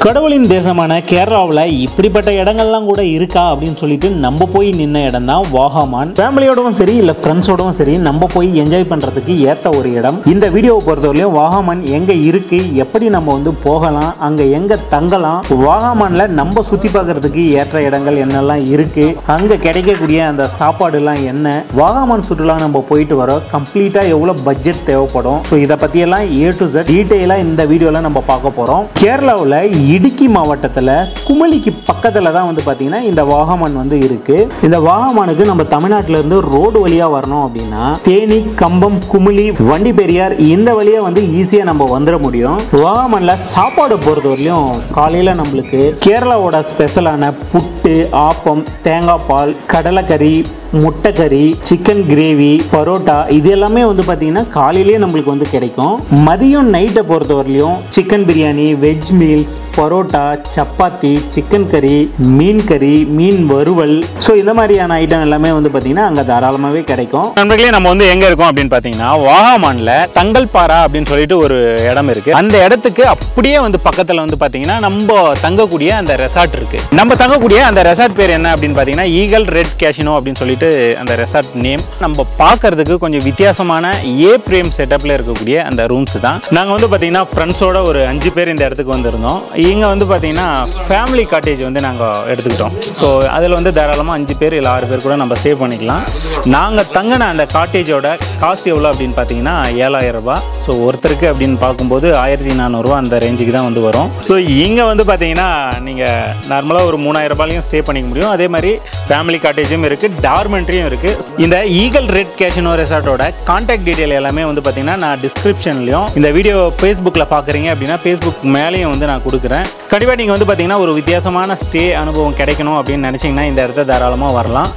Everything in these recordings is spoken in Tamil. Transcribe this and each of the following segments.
கடவுளின் தேசமான கேரளாவில் இப்படிப்பட்ட இடங்கள்லாம் கூட இருக்கா அப்படின்னு சொல்லிட்டு நம்ம போய் நின்ன இடம் தான் வாகாமான் ஃபேமிலியோடவும் சரி இல்லை ஃப்ரெண்ட்ஸோடவும் சரி நம்ம போய் என்ஜாய் பண்ணுறதுக்கு ஏற்ற ஒரு இடம் இந்த வீடியோவை பொறுத்தவரையிலும் வாகாமான் எங்கே இருக்கு எப்படி நம்ம வந்து போகலாம் அங்கே எங்கே தங்கலாம் வாகாமானில் நம்ம சுற்றி பார்க்கறதுக்கு ஏற்ற இடங்கள் என்னெல்லாம் இருக்கு அங்கே கிடைக்கக்கூடிய அந்த சாப்பாடுலாம் என்ன வாகாமான் சுற்றுலா நம்ம போயிட்டு வரோம் கம்ப்ளீட்டாக எவ்வளோ பட்ஜெட் தேவைப்படும் ஸோ இதை பற்றியெல்லாம் ஏ டு Z டீட்டெயிலாக இந்த வீடியோவில் நம்ம பார்க்க போகிறோம் கேரளாவில் இடுக்கி மாவட்டத்தில் குமளிக்கு பக்கத்தில் தான் வந்து பார்த்தீங்கன்னா இந்த வாகமான் வந்து இருக்கு இந்த வாகமானுக்கு நம்ம தமிழ்நாட்டில இருந்து ரோடு வழியாக வரணும் அப்படின்னா தேனி கம்பம் குமிளி வண்டி பெரியார் இந்த வழியாக வந்து ஈஸியாக நம்ம வந்துட முடியும் வாகமானில் சாப்பாடு பொறுத்தவரையிலும் காலையில் நம்மளுக்கு கேரளாவோட ஸ்பெஷலான புட்டு ஆப்பம் தேங்காய் பால் கடலைக்கறி முட்டைக்கறி சிக்கன் கிரேவி பரோட்டா இது எல்லாமே வந்து பார்த்தீங்கன்னா காலையிலேயே நம்மளுக்கு வந்து கிடைக்கும் மதியம் நைட்டை பொறுத்தவரையிலையும் chicken biryani veg meals parotta chapati chicken கறி மீன் கறி மீன் வறுவல் ஸோ இந்த மாதிரியான ஐட்டம் எல்லாமே வந்து பார்த்தீங்கன்னா அங்கே தாராளமாகவே கிடைக்கும் நண்பர்களே நம்ம வந்து எங்க இருக்கோம் அப்படின்னு பாத்தீங்கன்னா வாகாமான்ல தங்கல்பாரா அப்படின்னு சொல்லிட்டு ஒரு இடம் இருக்கு அந்த இடத்துக்கு அப்படியே வந்து பக்கத்துல வந்து பாத்தீங்கன்னா நம்ம தங்கக்கூடிய அந்த ரெசார்ட் இருக்கு நம்ம தங்கக்கூடிய அந்த ரெசார்ட் பேர் என்ன அப்படின்னு பாத்தீங்கன்னா ஈகல் ரெட் கேஷினோ அப்படின்னு சொல்லிட்டு அந்த ரெசார்ட் நேம் நம்ம பார்க்கிறதுக்கு கொஞ்சம் வித்தியாசமான ஏ பிரேம் செட்டப்ல இருக்கக்கூடிய அந்த ரூம்ஸ் தான் நாங்க வந்து பாத்தீங்கன்னா ஃப்ரெண்ட்ஸோட ஒரு அஞ்சு பேர் இந்த இடத்துக்கு வந்திருந்தோம் இங்க வந்து பாத்தீங்கன்னா ஃபேமிலி காட்டேஜ் வந்து நாங்க எடுத்துக்கிட்டோம் ஸோ அதில் வந்து தாராளமாக அஞ்சு பேர் இல்லை ஆறு பேர் கூட நம்ம ஸ்டே பண்ணிக்கலாம் நாங்கள் தங்கின அந்த காட்டேஜோட காஸ்ட் எவ்வளோ அப்படின்னு பார்த்தீங்கன்னா ஏழாயிரம் ரூபாய் ஸோ ஒருத்தருக்கு அப்படின்னு பார்க்கும்போது ஆயிரத்தி நானூறுரூவா அந்த ரேஞ்சுக்கு தான் வந்து வரும் ஸோ இங்கே வந்து பார்த்தீங்கன்னா நீங்கள் நார்மலாக ஒரு மூணாயிரம் ரூபாயிலையும் ஸ்டே பண்ணிக்க முடியும் அதே மாதிரி ஃபேமிலி காட்டேஜும் இருக்குது டார்மெண்ட்ரியும் இருக்குது இந்த ஈகல் ரெட் கேஷனோ ரெசார்ட்டோட கான்டாக்ட் டீட்டெயில் எல்லாமே வந்து பார்த்தீங்கன்னா நான் டிஸ்கிரிப்ஷன்லையும் இந்த வீடியோ ஃபேஸ்புக்கில் பார்க்குறீங்க அப்படின்னா ஃபேஸ்புக் மேலேயும் வந்து நான் கொடுக்குறேன் கண்டிப்பாக நீங்கள் வந்து பார்த்தீங்கன்னா ஒரு வித்தியாசமான ஸ்டே அனுபவம் கிடைக்கணும் அப்படின்னு நினச்சிங்கன்னா இந்த இடத்த தாராளமாக வரலாம்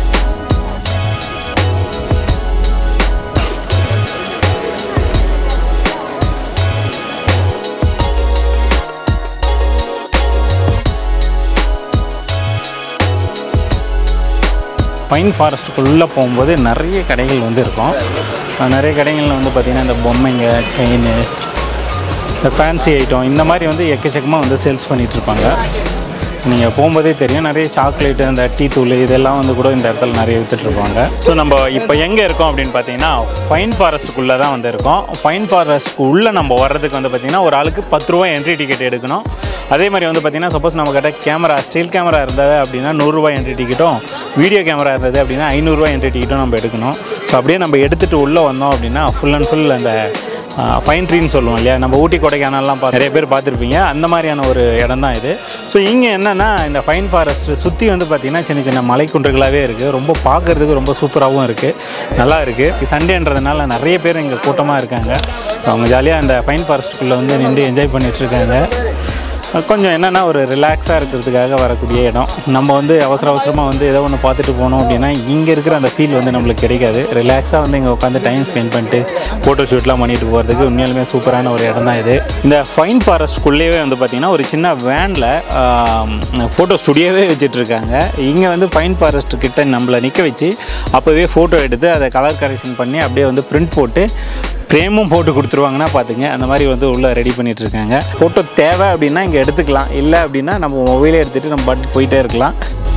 பைன் ஃபாரஸ்ட்டுக்குள்ளே போகும்போது நிறைய கடைகள் வந்து இருக்கும் அஹ் நிறைய கடைகளில் வந்து பார்த்திங்கன்னா இந்த பொம்மைங்க செயின் இந்த ஃபேன்சி ஐட்டம் இந்த மாதிரி வந்து எக்கச்சக்கமாக வந்து சேல்ஸ் பண்ணிகிட்டு இருப்பாங்க நீங்கள் போகும்போதே தெரியும் நிறைய சாக்லேட்டு அந்த டீ தூள் இதெல்லாம் வந்து கூட இந்த இடத்துல நிறைய விற்றுட்ருப்பாங்க ஸோ நம்ம இப்போ எங்கே இருக்கோம் அப்படின்னு பார்த்தீங்கன்னா ஃபைன் ஃபாரஸ்ட்டுக்குள்ளே தான் வந்து இருக்கோம் ஃபைன் ஃபாரஸ்ட்க்கு உள்ளே நம்ம வர்றதுக்கு வந்து பார்த்திங்கன்னா ஒரு ஆளுக்கு பத்து ரூபா என்ட்ரி டிக்கெட் எடுக்கணும் அதே மாதிரி வந்து பார்த்திங்கன்னா சப்போஸ் நம்ம கிட்ட கேமரா ஸ்டில் கேமரா இருந்தது அப்படின்னா நூறுரூவா என்ட்ரி டிக்கெட்டும் வீடியோ கேமரா இருந்தது அப்படின்னா ஐநூறுரூவா என்ட்ரி டிக்கெட்டும் நம்ம எடுக்கணும் ஸோ அப்படியே நம்ம எடுத்துகிட்டு உள்ளே வந்தோம் அப்படின்னா ஃபுல் அண்ட் ஃபுல் அந்த ஃபைன் ட்ரீன்னு சொல்லுவோம் இல்லையா நம்ம ஊட்டி கொடைக்கானல்லாம் பார்த்து நிறைய பேர் பார்த்துருப்பீங்க அந்த மாதிரியான ஒரு இடம் தான் இது ஸோ இங்கே என்னென்னா இந்த ஃபைன் ஃபாரஸ்ட் சுற்றி வந்து பார்த்திங்கன்னா சின்ன சின்ன மலைக்குன்றுகளாகவே இருக்குது ரொம்ப பார்க்குறதுக்கு ரொம்ப சூப்பராகவும் இருக்குது நல்லா இருக்குது சண்டேன்றதுனால நிறைய பேர் இங்கே கூட்டமாக இருக்காங்க அவங்க ஜாலியாக அந்த ஃபைன் ஃபாரஸ்ட்டுக்குள்ளே வந்து நின்று என்ஜாய் பண்ணிட்டு இருக்காங்க கொஞ்சம் என்னென்னா ஒரு ரிலாக்ஸாக இருக்கிறதுக்காக வரக்கூடிய இடம் நம்ம வந்து அவசர அவசரமாக வந்து ஏதோ ஒன்று பார்த்துட்டு போனோம் அப்படின்னா இங்கே இருக்கிற அந்த ஃபீல் வந்து நம்மளுக்கு கிடைக்காது ரிலாக்ஸாக வந்து இங்கே உட்காந்து டைம் ஸ்பெண்ட் பண்ணிட்டு ஃபோட்டோ ஷூட்லாம் பண்ணிட்டு போகிறதுக்கு உண்மையாலுமே சூப்பரான ஒரு இடம் தான் இது இந்த ஃபைன் ஃபாரஸ்ட்குள்ளேயே வந்து பார்த்திங்கன்னா ஒரு சின்ன வேனில் ஃபோட்டோ ஸ்டுடியோவே வச்சுட்டு இருக்காங்க இங்கே வந்து ஃபைன் ஃபாரஸ்ட் கிட்ட நம்மளை நிற்க வச்சு அப்போவே ஃபோட்டோ எடுத்து அதை கலர் கரெக்ஷன் பண்ணி அப்படியே வந்து பிரிண்ட் போட்டு ஃப்ரேமும் போட்டு கொடுத்துருவாங்கன்னா பார்த்துங்க அந்த மாதிரி வந்து உள்ளே ரெடி பண்ணிட்டு இருக்காங்க ஃபோட்டோ தேவை அப்படின்னா இங்கே எடுத்துக்கலாம் இல்லை அப்படின்னா நம்ம மொபைலே எடுத்துகிட்டு நம்ம பாட்டு போயிட்டே இருக்கலாம்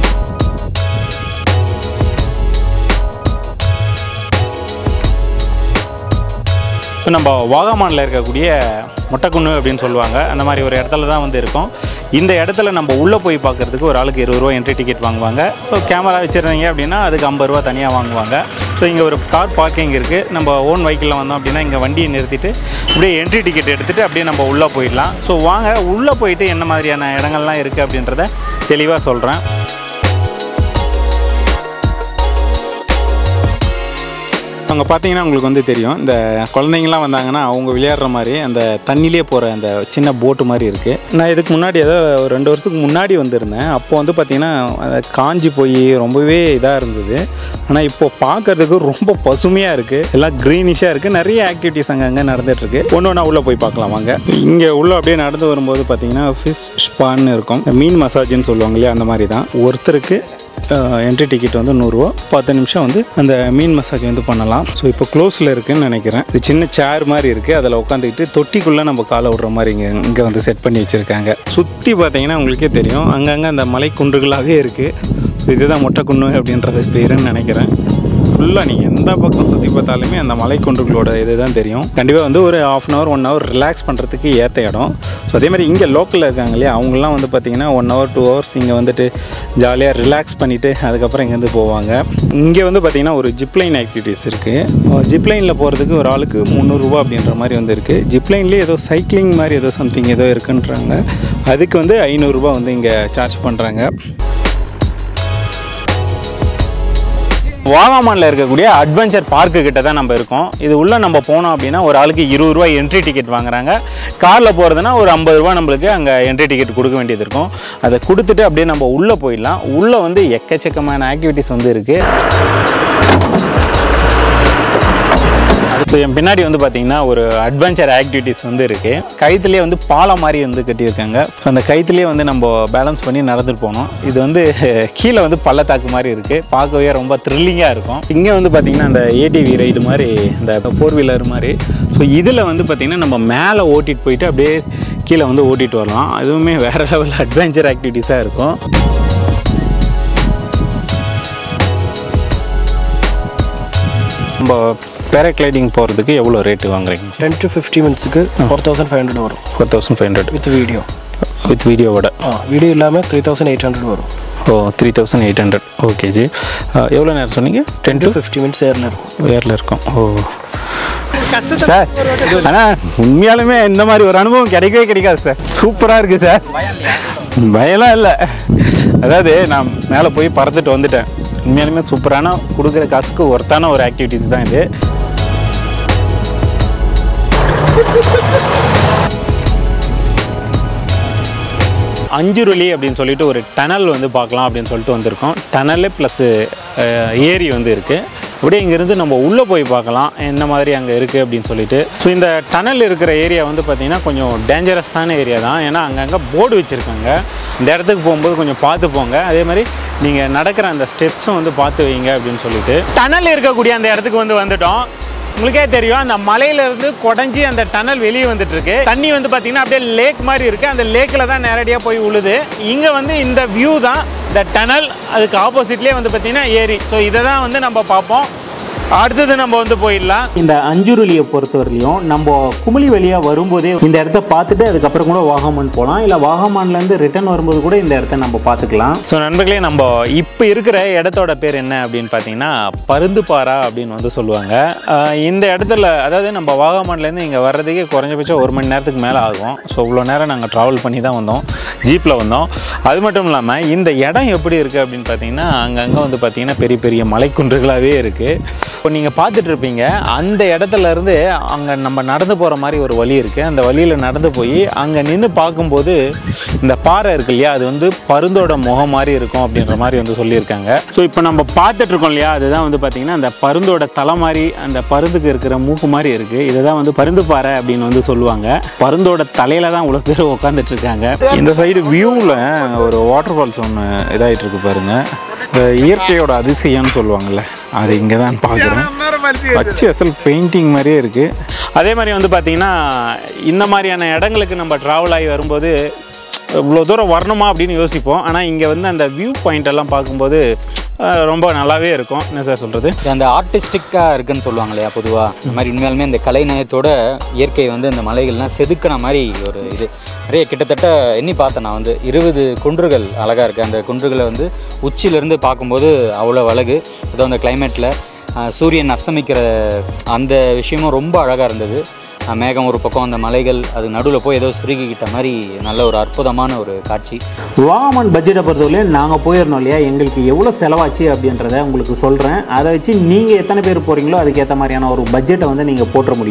இப்போ நம்ம வாகமானில் இருக்கக்கூடிய முட்டைக்குன்னு அப்படின்னு சொல்லுவாங்க அந்த மாதிரி ஒரு இடத்துல தான் வந்து இருக்கோம் இந்த இடத்துல நம்ம உள்ளே போய் பார்க்குறதுக்கு ஒரு ஆளுக்கு இருபது ரூபா என்ட்ரி டிக்கெட் வாங்குவாங்க ஸோ கேமரா வச்சுருந்தீங்க அப்படின்னா அதுக்கு ஐம்பது ரூபா தனியாக வாங்குவாங்க ஸோ இங்கே ஒரு கார் பார்க்கிங் இருக்குது நம்ம ஓன் வெஹிக்கிளில் வந்தோம் அப்படின்னா இங்கே வண்டியை நிறுத்திட்டு அப்படியே என்ட்ரி டிக்கெட் எடுத்துகிட்டு அப்படியே நம்ம உள்ளே போயிடலாம் ஸோ வாங்க உள்ளே போயிட்டு என்ன மாதிரியான இடங்கள்லாம் இருக்குது அப்படின்றத தெளிவாக சொல்கிறேன் அங்கே பார்த்தீங்கன்னா உங்களுக்கு வந்து தெரியும் இந்த குழந்தைங்கலாம் வந்தாங்கன்னா அவங்க விளையாடுற மாதிரி அந்த தண்ணியிலே போகிற அந்த சின்ன போட்டு மாதிரி இருக்குது நான் இதுக்கு முன்னாடி ஏதோ ஒரு ரெண்டு வருஷத்துக்கு முன்னாடி வந்திருந்தேன் அப்போ வந்து பார்த்திங்கன்னா அது காஞ்சி போய் ரொம்பவே இதாக இருந்தது ஆனால் இப்போ பார்க்கறதுக்கு ரொம்ப பசுமையாக இருக்குது எல்லாம் க்ரீனிஷாக இருக்குது நிறைய ஆக்டிவிட்டீஸ் அங்கங்கே நடந்துகிட்ருக்கு ஒன்று ஒன்றா உள்ளே போய் பார்க்கலாம் வாங்க இங்கே உள்ளே அப்படியே நடந்து வரும்போது பார்த்தீங்கன்னா ஃபிஷ் ஸ்பான்னு இருக்கும் மீன் மசாஜ்னு சொல்லுவாங்க இல்லையா அந்த மாதிரி தான் ஒருத்தருக்கு என்ட்ரி டிக்கெட் வந்து நூறுரூவா பத்து நிமிஷம் வந்து அந்த மீன் மசாஜ் வந்து பண்ணலாம் ஸோ இப்போ க்ளோஸில் இருக்குன்னு நினைக்கிறேன் இது சின்ன சேர் மாதிரி இருக்குது அதில் உட்காந்துக்கிட்டு தொட்டிக்குள்ளே நம்ம காலை விடுற மாதிரி இங்கே இங்கே வந்து செட் பண்ணி வச்சுருக்காங்க சுற்றி பார்த்தீங்கன்னா உங்களுக்கே தெரியும் அங்கங்கே அந்த மலை குன்றுகளாகவே இருக்குது ஸோ இதுதான் மொட்டை குன்று அப்படின்றது பேருன்னு நினைக்கிறேன் ஃபுல்லாக நீங்கள் எந்த பக்கம் சுற்றி பார்த்தாலுமே அந்த மலைக்குன்றுகளோட இது தான் தெரியும் கண்டிப்பாக வந்து ஒரு half an hour one hour relax பண்ணுறதுக்கு ஏற்ற இடம் ஸோ அதே மாதிரி இங்கே லோக்கலில் இருக்காங்க இல்லையா அவங்களாம் வந்து பார்த்திங்கன்னா ஒன் ஹவர் டூ ஹவர்ஸ் இங்கே வந்துட்டு ஜாலியாக ரிலாக்ஸ் பண்ணிவிட்டு அதுக்கப்புறம் இங்கேருந்து போவாங்க இங்கே வந்து பார்த்திங்கன்னா ஒரு ஜிப்லைன் ஆக்டிவிட்டீஸ் இருக்குது ஜிப்லைனில் போகிறதுக்கு ஒரு ஆளுக்கு முந்நூறுரூவா அப்படின்ற மாதிரி வந்து இருக்குது ஜிப்லைன்லேயே ஏதோ சைக்கிளிங் மாதிரி ஏதோ சம்திங் ஏதோ இருக்குன்றாங்க அதுக்கு வந்து ஐநூறுரூபா வந்து இங்கே சார்ஜ் பண்ணுறாங்க வாகாமானில் இருக்கக்கூடிய அட்வென்ச்சர் பார்க்கு கிட்ட தான் நம்ம இருக்கோம் இது உள்ளே நம்ம போனோம் அப்படின்னா ஒரு ஆளுக்கு இருபது ரூபாய் என்ட்ரி டிக்கெட் வாங்குறாங்க காரில் போகிறதுனா ஒரு ஐம்பது ரூபா நம்மளுக்கு அங்கே என்ட்ரி டிக்கெட் கொடுக்க வேண்டியது இருக்கும் அதை கொடுத்துட்டு அப்படியே நம்ம உள்ளே போயிடலாம் உள்ளே வந்து எக்கச்சக்கமான ஆக்டிவிட்டீஸ் வந்து இருக்குது இப்போ என் பின்னாடி வந்து பார்த்தீங்கன்னா ஒரு அட்வென்ச்சர் ஆக்டிவிட்டீஸ் வந்து இருக்குது கயிற்றுலேயே வந்து பாலம் மாதிரி வந்து கட்டியிருக்காங்க ஸோ அந்த கயிற்றுலேயே வந்து நம்ம பேலன்ஸ் பண்ணி நடந்துட்டு போனோம் இது வந்து கீழே வந்து பள்ளத்தாக்கு மாதிரி இருக்குது பார்க்கவே ரொம்ப த்ரில்லிங்காக இருக்கும் இங்கே வந்து பார்த்திங்கன்னா அந்த ஏடிவி ரைடு மாதிரி இந்த ஃபோர் வீலர் மாதிரி ஸோ இதில் வந்து பார்த்திங்கன்னா நம்ம மேலே ஓட்டிகிட்டு போயிட்டு அப்படியே கீழே வந்து ஓட்டிகிட்டு வரலாம் அதுவுமே வேறு லெவல் அட்வென்ச்சர் ஆக்டிவிட்டீஸாக இருக்கும் நம்ம பேராக்ளைடிங் போகிறதுக்கு எவ்வளோ ரேட்டு வாங்குறீங்க டென் டு ஃபிஃப்டி மினிட்ஸுக்கு ஃபோர் தௌசண்ட் ஃபைவ் ஹண்ட்ரட் வரும் four thousand five hundred with video with வீடியோவோட ஆ வீடியோ இல்லாமல் த்ரீ தௌசண்ட் எயிட் ஹண்ட்ரட் வரும் ஓ three thousand eight hundred okay ஜி எவ்வளோ நேரம் சொன்னீங்க டென் டு ஃபிஃப்டி மினிட்ஸ் ஏரில் இருக்கும் வேரில் இருக்கும் ஓ சார் ஆனால் உண்மையாலுமே இந்த மாதிரி ஒரு அனுபவம் கிடைக்கவே கிடைக்காது சார் சூப்பராக இருக்குது சார் பயம்லாம் இல்லை அதாவது நான் மேலே போய் பறந்துட்டு வந்துட்டேன் உண்மையாலுமே சூப்பரான கொடுக்குற காசுக்கு ஒர்த்தான ஒரு ஆக்டிவிட்டீஸ் தான் இது அஞ்சுருளி அப்படின்னு சொல்லிட்டு ஒரு டனல் வந்து பார்க்கலாம் அப்படின்னு சொல்லிட்டு வந்திருக்கோம் டனலு ப்ளஸ்ஸு ஏரி வந்து இருக்குது அப்படியே இங்கேருந்து நம்ம உள்ளே போய் பார்க்கலாம் என்ன மாதிரி அங்கே இருக்குது அப்படின்னு சொல்லிட்டு ஸோ இந்த டனல் இருக்கிற ஏரியா வந்து பார்த்திங்கன்னா கொஞ்சம் டேஞ்சரஸான ஏரியா தான் ஏன்னா அங்கங்கே போர்டு வச்சுருக்காங்க இந்த இடத்துக்கு போகும்போது கொஞ்சம் பார்த்து போங்க அதே மாதிரி நீங்கள் நடக்கிற அந்த ஸ்டெப்ஸும் வந்து பார்த்து வைங்க அப்படின்னு சொல்லிட்டு டனல் இருக்கக்கூடிய அந்த இடத்துக்கு வந்து வந்துட்டோம் உங்களுக்கே தெரியும் அந்த மலையில இருந்து குடஞ்சி அந்த டனல் வெளியே வந்துட்டு இருக்கு தண்ணி வந்து பாத்தீங்கன்னா அப்படியே லேக் மாதிரி இருக்கு அந்த லேக்ல தான் நேரடியா போய் உழுது இங்க வந்து இந்த வியூ தான் இந்த டனல் அதுக்கு ஆப்போசிட்லேயே வந்து பாத்தீங்கன்னா ஏரி ஸோ இதை தான் வந்து நம்ம பார்ப்போம் அடுத்தது நம்ம வந்து போயிடலாம் இந்த அஞ்சுருளியை பொறுத்தவரையிலையும் நம்ம குமிழி வழியாக வரும்போதே இந்த இடத்த பார்த்துட்டு அதுக்கப்புறம் கூட வாகமான் போகலாம் இல்லை வாகமான்லேருந்து ரிட்டர்ன் வரும்போது கூட இந்த இடத்த நம்ம பார்த்துக்கலாம் ஸோ நண்பர்களே நம்ம இப்போ இருக்கிற இடத்தோட பேர் என்ன அப்படின்னு பார்த்தீங்கன்னா பருந்துப்பாரா அப்படின்னு வந்து சொல்லுவாங்க ஆஹ் இந்த இடத்துல அதாவது நம்ம வாகமான்லேருந்து இங்கே வர்றதுக்கே குறைஞ்சபட்சம் ஒரு மணி நேரத்துக்கு மேலே ஆகும் ஸோ இவ்வளோ நேரம் நாங்கள் ட்ராவல் பண்ணி தான் வந்தோம் ஜீப்பில் வந்தோம் அது மட்டும் இல்லாமல் இந்த இடம் எப்படி இருக்குது அப்படின்னு பார்த்தீங்கன்னா அங்கங்கே வந்து பார்த்தீங்கன்னா பெரிய பெரிய மலைக்குன்றுகளாகவே இருக்குது இப்போ நீங்கள் பார்த்துட்டு இருப்பீங்க அந்த இடத்துல இருந்து அங்கே நம்ம நடந்து போகிற மாதிரி ஒரு வழி இருக்குது அந்த வழியில் நடந்து போய் அங்கே நின்று பார்க்கும்போது இந்த பாறை இருக்கு இல்லையா அது வந்து பருந்தோட முகம் மாதிரி இருக்கும் அப்படின்ற மாதிரி வந்து சொல்லியிருக்காங்க ஸோ இப்போ நம்ம பார்த்துட்டு இருக்கோம் இல்லையா அதுதான் வந்து பார்த்தீங்கன்னா அந்த பருந்தோட தலை மாதிரி அந்த பருந்துக்கு இருக்கிற மூக்கு மாதிரி இருக்குது இதை தான் வந்து பருந்து பாறை அப்படின்னு வந்து சொல்லுவாங்க பருந்தோட தலையில தான் இவ்வளோ பேர் உட்காந்துட்டு இருக்காங்க இந்த சைடு வியூவில் ஒரு வாட்டர் ஃபால்ஸ் ஒன்று இதாகிட்டு இருக்கு பாருங்க இந்த இயற்கையோட அதிசயம்னு சொல்லுவாங்கல்ல அது இங்கே தான் பார்க்குறேன் பச்சை அசல் பெயிண்டிங் மாதிரியே இருக்குது அதே மாதிரி வந்து பார்த்திங்கன்னா இந்த மாதிரியான இடங்களுக்கு நம்ம ட்ராவல் ஆகி வரும்போது இவ்வளோ தூரம் வரணுமா அப்படின்னு யோசிப்போம் ஆனால் இங்கே வந்து அந்த வியூ பாயிண்ட் எல்லாம் பார்க்கும்போது அஹ், ரொம்ப நல்லாவே இருக்கும் என்ன சார் சொல்கிறது இது அந்த ஆர்டிஸ்டிக்காக இருக்குன்னு சொல்லுவாங்க இல்லையா பொதுவாக இந்த மாதிரி உண்மையாலுமே இந்த கலைநயத்தோட இயற்கை வந்து இந்த மலைகள்லாம் செதுக்கின மாதிரி ஒரு இது நிறைய கிட்டத்தட்ட எண்ணி பார்த்தேன் நான் வந்து இருபது குன்றுகள் அழகாக இருக்குது அந்த குன்றுகளை வந்து உச்சியிலேருந்து பார்க்கும்போது அவ்வளோ அழகு ஏதோ அந்த கிளைமேட்டில் சூரியன் அஸ்தமிக்கிற அந்த விஷயமும் ரொம்ப அழகாக இருந்தது அஹ் மேகம் ஒரு பக்கம் அந்த மலைகள் அது நடுவில் போய் ஏதோ சுருக்கிக்கிட்ட மாதிரி நல்ல ஒரு அற்புதமான ஒரு காட்சி வாகமான் பட்ஜெட்டை பொறுத்தவரையிலும் நாங்கள் போயிருந்தோம் இல்லையா எங்களுக்கு எவ்வளோ செலவாச்சு அப்படின்றத உங்களுக்கு சொல்கிறேன் அதை வச்சு நீங்கள் எத்தனை பேர் போகிறீங்களோ அதுக்கேற்ற மாதிரியான ஒரு பட்ஜெட்டை வந்து நீங்கள் போட்டுற முடியும்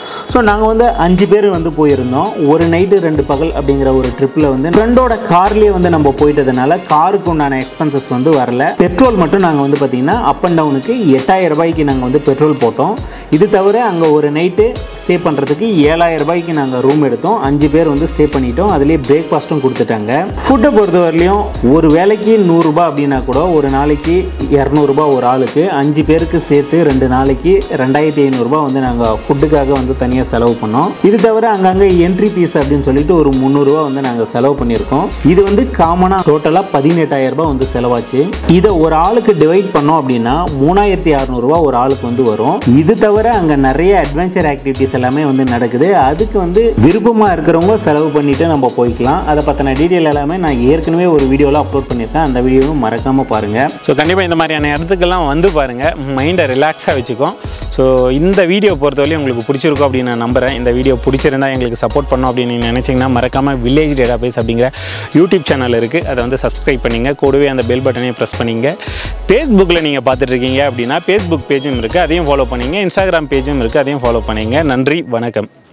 ஸோ நாங்கள் வந்து அஞ்சு பேர் வந்து போயிருந்தோம் ஒரு நைட்டு ரெண்டு பகல் அப்படிங்கிற ஒரு ட்ரிப்பில் வந்து ஃப்ரெண்டோட கார்லேயே வந்து நம்ம போயிட்டதுனால காருக்கு உண்டான எக்ஸ்பென்சஸ் வந்து வரல பெட்ரோல் மட்டும் நாங்கள் வந்து பார்த்தீங்கன்னா அப் அண்ட் டவுனுக்கு எட்டாயிரம் ரூபாய்க்கு நாங்கள் வந்து பெட்ரோல் போட்டோம் இது தவிர அங்கே ஒரு நைட்டு ஸ்டே பண்ணுறதுக்கு ஏழாயிரம் ரூபாய்க்கு நாங்கள் ரூம் எடுத்தோம் அஞ்சு பேர் வந்து ஸ்டே பண்ணிட்டோம் அதுலேயே பிரேக்ஃபாஸ்ட்டும் கொடுத்துட்டாங்க ஃபுட்டை பொறுத்தவரையிலையும் ஒரு வேலைக்கு நூறுரூபா அப்படின்னா கூட ஒரு நாளைக்கு இரநூறுபா ஒரு ஆளுக்கு அஞ்சு பேருக்கு சேர்த்து ரெண்டு நாளைக்கு ரெண்டாயிரத்தி ஐநூறுரூபா வந்து நாங்கள் ஃபுட்டுக்காக வந்து தனியாக செலவு பண்ணோம் இது தவிர அங்கங்கே என்ட்ரி ஃபீஸ் அப்படின்னு சொல்லிட்டு ஒரு முந்நூறுரூவா வந்து நாங்கள் செலவு பண்ணியிருக்கோம் இது வந்து காமனாக டோட்டலாக பதினெட்டாயிரம் ரூபாய் வந்து செலவாச்சு இதை ஒரு ஆளுக்கு டிவைட் பண்ணோம் அப்படின்னா மூணாயிரத்தி அறநூறுவா ஒரு ஆளுக்கு வந்து வரும் இது தவிர அங்கே நிறைய அட்வென்ச்சர் ஆக்டிவிட்டிஸ் எல்லாமே வந்து நடக்குது அதுக்கு வந்து விருப்பமாக இருக்கிறவங்க செலவு பண்ணிட்டு நம்ம போய்க்கலாம் அதை பற்றின டீட்டெயில் எல்லாமே நான் ஏற்கனவே ஒரு வீடியோவில் அப்லோட் பண்ணியிருக்கேன் அந்த வீடியோவும் மறக்காமல் பாருங்கள் ஸோ கண்டிப்பாக இந்த மாதிரியான இடத்துக்கெல்லாம் வந்து பாருங்கள் மைண்டை ரிலாக்ஸாக வச்சுக்கும் ஸோ இந்த வீடியோ பொறுத்தவரையும் உங்களுக்கு பிடிச்சிருக்கும் அப்படின்னு நான் நம்புகிறேன் இந்த வீடியோ பிடிச்சிருந்தா எங்களுக்கு சப்போர்ட் பண்ணோம் அப்படின்னு நீங்கள் நினச்சிங்கன்னா மறக்காமல் வில்லேஜ் டேட்டாபேஸ் அப்படிங்கிற யூடியூப் சேனல் இருக்குது அதை வந்து சப்ஸ்கிரைப் பண்ணிங்க கூடவே அந்த பெல் பட்டனையும் ப்ரெஸ் பண்ணிங்க ஃபேஸ்புக்கில் நீங்கள் பார்த்துட்டு இருக்கீங்க அப்படின்னா ஃபேஸ்புக் பேஜும் இருக்குது அதையும் ஃபாலோ பண்ணிங்க இன்ஸ்டாகிராம் பேஜும் இருக்குது அதையும் ஃபாலோ பண்ணிங்க நன்றி வணக்கம்